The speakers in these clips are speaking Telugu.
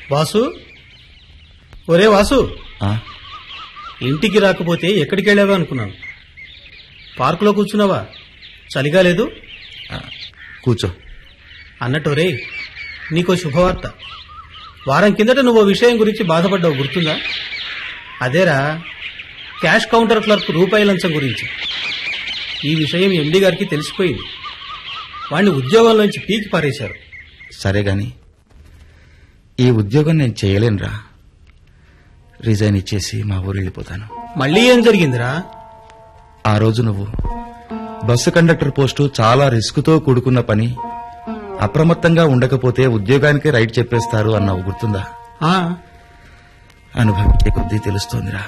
వాసు ఒరే వాసు ఆ, ఇంటికి రాకపోతే ఎక్కడికి వెళ్ళావా అనుకున్నాను పార్కులో కూర్చున్నావా చలిగా లేదు ఆ, కూర్చో అన్నట్టు రే నీకో శుభవార్త వారం కిందట నువ్వు ఓ విషయం గురించి బాధపడ్డావు గుర్తుందా అదేరా క్యాష్ కౌంటర్ క్లర్క్ రూపాయి లంచం గురించి ఈ విషయం ఎండి గారికి తెలిసిపోయింది వాణ్ణి ఉద్యోగంలోంచి పీకి పారేశారు సరే గాని ఈ ఉద్యోగం నేను చేయలేనురా రిజైన్ ఇచ్చేసి మా ఊరు వెళ్ళిపోతాను మళ్ళీ ఏం జరిగిందిరా ఆ రోజు నువ్వు బస్సు కండక్టర్ పోస్టు చాలా రిస్కుతో కూడుకున్న పని అప్రమత్తంగా ఉండకపోతే ఉద్యోగానికి రైట్ చెప్పేస్తారు అన్నావు గుర్తుందా ఆ, అనుభవించే కొద్దీ తెలుస్తోందిరా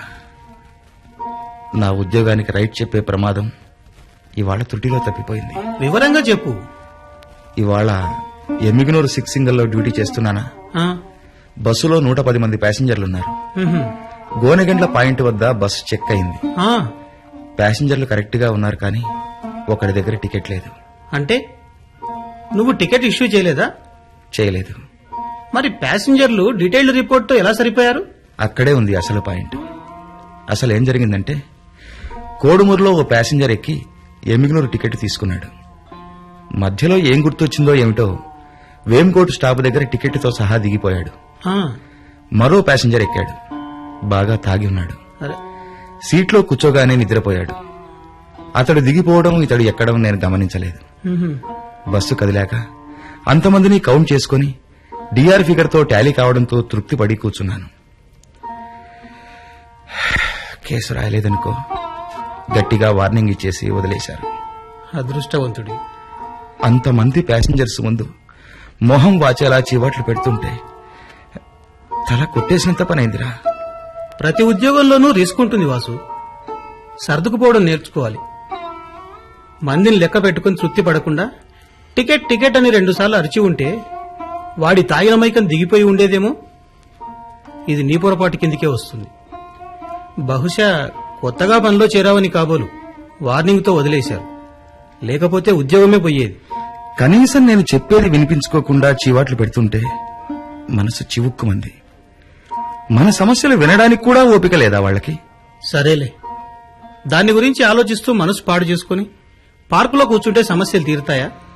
నా ఉద్యోగానికి రైట్ చెప్పే ప్రమాదం ఇవాళ త్రుటిలో తప్పిపోయింది వివరంగా చెప్పు ఇవాళ ఎమ్మిగనూరు సిక్స్ సింగల్లో డ్యూటీ చేస్తున్నానా ఆ, బస్సులో నూట పది మంది ప్యాసింజర్లున్నారు ఉహుం, గోనెగండ్ల పాయింట్ వద్ద బస్సు చెక్ అయింది ఆ, ప్యాసింజర్లు కరెక్ట్ గా ఉన్నారు కానీ ఒకరి దగ్గర టికెట్ లేదు అంటే నువ్వు టికెట్ ఇష్యూ చేయలేదా చేయలేదు మరి ప్యాసింజర్లు డీటెయిల్డ్ రిపోర్ట్తో ఎలా సరిపోయారు అక్కడే ఉంది అసలు పాయింట్ అసలు ఏం జరిగిందంటే కోడుమూరులో ఓ ప్యాసింజర్ ఎక్కి ఎమిగ్నూరు టికెట్ తీసుకున్నాడు మధ్యలో ఏం గుర్తొచ్చిందో ఏమిటో వేంకోటు స్టాప్ దగ్గర టికెట్తో సహా దిగిపోయాడు ఆ, మరో ప్యాసింజర్ ఎక్కాడు బాగా తాగి ఉన్నాడు అరే, సీట్లో కూర్చోగానే నిద్రపోయాడు అతడు దిగిపోవడం ఇతడు ఎక్కడం నేను గమనించలేదు ఉహుం, బస్సు కదిలాక అంతమందిని కౌంట్ చేసుకుని డిఆర్ ఫిగర్తో టాలీ కావడంతో తృప్తి పడి కూర్చున్నాను కేసు రాయలేదనుకో గట్టిగా వార్నింగ్ ఇచ్చేసి వదిలేశారు అదృష్టవంతుడి అంతమంది ప్యాసింజర్స్ ముందు మొహం వాచేలా చీవాట్లు పెడుతుంటే తల కొట్టేసినంత పనైందిరా ప్రతి ఉద్యోగంలోనూ రిస్క్ ఉంటుంది వాసు సర్దుకుపోవడం నేర్చుకోవాలి మందిని లెక్క పెట్టుకుని తృప్తి పడకుండా టికెట్ టికెట్ అని రెండుసార్లు అరిచి ఉంటే వాడి తాగిన మైకం దిగిపోయి ఉండేదేమో ఇది నీ పొరపాటు కిందికే వస్తుంది బహుశా కొత్తగా పనిలో చేరావని కాబోలు వార్నింగ్తో వదిలేశారు లేకపోతే ఉద్యోగమే పోయేది కనీసం నేను చెప్పేది వినిపించుకోకుండా చీవాట్లు పెడుతుంటే మనసు చివుక్కుమంది మన సమస్యలు వినడానికి కూడా ఓపిక లేదా వాళ్ళకి సరేలే దాని గురించి ఆలోచిస్తూ మనసు పాడు చేసుకుని పార్కులో కూర్చుంటే సమస్యలు తీరుతాయా